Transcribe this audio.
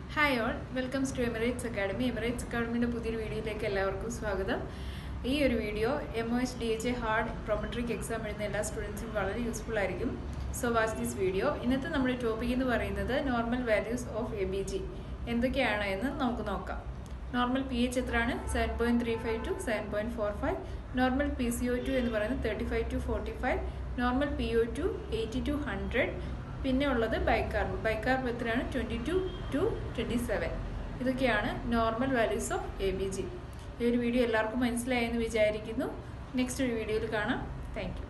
hi all welcomes to Emirates academy Emirates അക്കാഡമിയുടെ പുതിയൊരു വീഡിയോയിലേക്ക് എല്ലാവർക്കും സ്വാഗതം ഈ ഒരു video M O H D H A HAAD prometric exam എഴുതുന്ന എല്ലാ സ്റ്റുഡൻസിനും വളരെ യൂസ്ഫുൾ ആയിരിക്കും സോ വാച്ച് ദിസ് വീഡിയോ ഇന്നത്തെ നമ്മുടെ ടോപ്പിക് എന്ന് പറയുന്നത് normal values of A B G എന്തൊക്കെയാണ് എന്ന് നമുക്ക് നോക്കാം നോർമൽ പി എച്ച് എത്രയാണ് seven point three five to seven point four five normal P C O two എന്ന് പറയുന്നത് thirty five to forty five normal P O two eighty to hundred പിന്നെ ഉള്ളത് bicarb bicarb എത്രയാണ് twenty two to twenty seven ഇതൊക്കെയാണ് normal values of A B G ഈ ഒരു video എല്ലാവർക്കും മനസ്സിലായെന്ന് വിചാരിക്കുന്നു നെക്സ്റ്റ് ഒരു വീഡിയോയിൽ കാണാം താങ്ക് യു